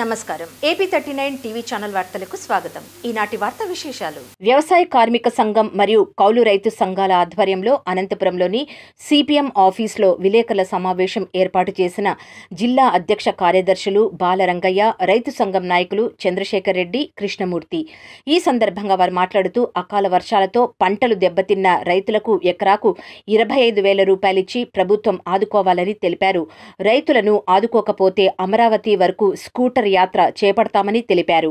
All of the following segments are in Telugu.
నమస్కారం AP thirty nine TV channel వార్తలకు స్వాగతం ఈనాటి వార్తా విశేషాలు వ్యవసాయ కార్మిక సంఘం మరియు కౌలు రైతు సంఘాల ఆధ్వర్యంలో అనంతపురంలోని సిపిఎం ఆఫీస్లో విలేకరుల సమావేశం ఏర్పాటు చేసిన జిల్లా అధ్యక్ష కార్యదర్శులు బాలరంగయ్య రైతు సంఘం నాయకులు చంద్రశేఖర్ రెడ్డి కృష్ణమూర్తి ఈ సందర్భంగా వారు మాట్లాడుతూ అకాల వర్షాలతో పంటలు దెబ్బతిన్న రైతులకు ఎకరాకు ఇరవై ఐదు వేల రూపాయలిచ్చి ప్రభుత్వం ఆదుకోవాలని తెలిపారు రైతులను ఆదుకోకపోతే అమరావతి వరకు స్కూటర్ యాత్ర చేపడతామని తెలిపారు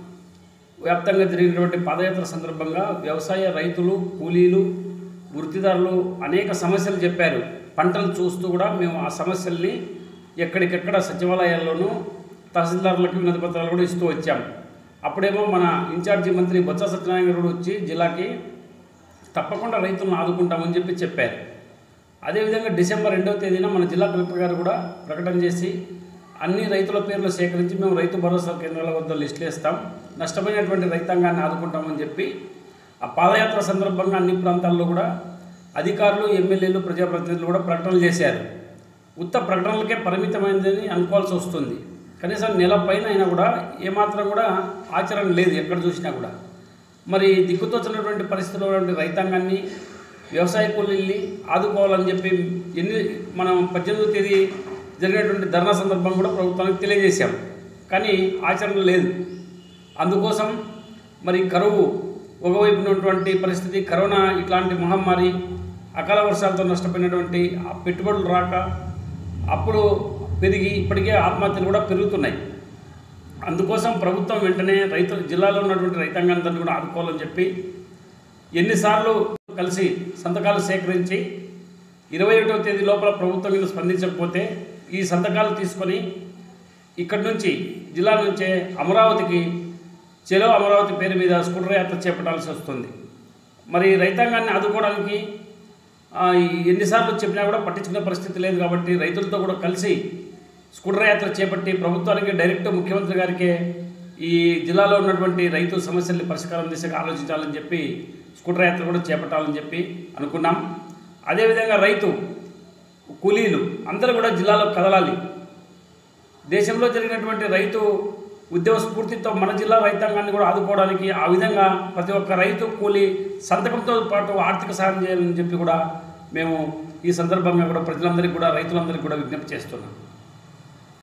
వ్యాప్తంగా జరిగినటువంటి పాదయాత్ర సందర్భంగా వ్యవసాయ రైతులు కూలీలు వృత్తిదారులు అనేక సమస్యలు చెప్పారు పంటలు చూస్తూ కూడా మేము ఆ సమస్యల్ని ఎక్కడికెక్కడ సచివాలయాల్లోనూ తహసీల్దారులకు వినతి పత్రాలు కూడా ఇస్తూ వచ్చాం అప్పుడేమో మన ఇన్ఛార్జి మంత్రి బొత్స సత్యనారాయణ గారు కూడా వచ్చి జిల్లాకి తప్పకుండా రైతులను ఆదుకుంటామని చెప్పి చెప్పారు అదేవిధంగా డిసెంబర్ రెండవ తేదీన మన జిల్లా కలెక్టర్ గారు కూడా ప్రకటన చేసి అన్ని రైతుల పేర్లు సేకరించి మేము రైతు భరోసా కేంద్రాల వద్ద లిస్టులు ఇస్తాం నష్టపోయినటువంటి రైతాంగాన్ని ఆదుకుంటామని చెప్పి ఆ పాదయాత్ర సందర్భంగా అన్ని ప్రాంతాల్లో కూడా అధికారులు ఎమ్మెల్యేలు ప్రజాప్రతినిధులు కూడా ప్రకటనలు చేశారు ఉత్త ప్రకటనలకే పరిమితమైనదని అనుకోవాల్సి వస్తుంది కనీసం నెల పైన అయినా కూడా ఏమాత్రం కూడా ఆచరణ లేదు ఎక్కడ చూసినా కూడా మరి దిక్కుతోచినటువంటి పరిస్థితుల్లో ఉన్నటువంటి రైతాంగాన్ని వ్యవసాయ కూలీల్ని ఆదుకోవాలని చెప్పి ఎన్ని మనం పద్దెనిమిదో తేదీ జరిగినటువంటి ధర్నా సందర్భం కూడా ప్రభుత్వానికి తెలియజేశాం కానీ ఆచరణ లేదు అందుకోసం మరి కరువు ఒకవైపు ఉన్నటువంటి పరిస్థితి కరోనా ఇట్లాంటి మహమ్మారి అకాల వర్షాలతో నష్టపోయినటువంటి ఆ పెట్టుబడులు రాక అప్పుడు పెరిగి ఇప్పటికే ఆత్మహత్యలు కూడా పెరుగుతున్నాయి అందుకోసం ప్రభుత్వం వెంటనే రైతుల జిల్లాలో ఉన్నటువంటి రైతాంగాన్ని కూడా ఆదుకోవాలని చెప్పి ఎన్నిసార్లు కలిసి సంతకాలు సేకరించి ఇరవై ఒకటవ తేదీ లోపల ప్రభుత్వం మీద స్పందించకపోతే ఈ సంతకాలు తీసుకొని ఇక్కడి నుంచి జిల్లా నుంచే అమరావతికి చెలో అమరావతి పేరు మీద స్కూటర్ యాత్ర చేపట్టాల్సి వస్తుంది మరి రైతాంగాన్ని ఆదుకోవడానికి ఆ, ఈ ఎన్నిసార్లు చెప్పినా కూడా పట్టించుకునే పరిస్థితి లేదు కాబట్టి రైతులతో కూడా కలిసి స్కూటర్ యాత్ర చేపట్టి ప్రభుత్వానికి డైరెక్ట్ ముఖ్యమంత్రి గారికే ఈ జిల్లాలో ఉన్నటువంటి రైతు సమస్యల్ని పరిష్కారం దిశగా ఆలోచించాలని చెప్పి స్కూటర్ యాత్ర కూడా చేపట్టాలని చెప్పి అనుకున్నాం అదేవిధంగా రైతు కూలీలు అందరూ కూడా జిల్లాలో కదలాలి దేశంలో జరిగినటువంటి రైతు ఉద్యమ స్ఫూర్తితో మన జిల్లా రైతాంగాన్ని కూడా ఆదుకోవడానికి ఆ విధంగా ప్రతి ఒక్క రైతు కూలి సంతకంతో పాటు ఆర్థిక సహాయం చేయాలని చెప్పి కూడా మేము ఈ సందర్భంగా కూడా ప్రజలందరికీ కూడా రైతులందరికీ కూడా విజ్ఞప్తి చేస్తున్నాం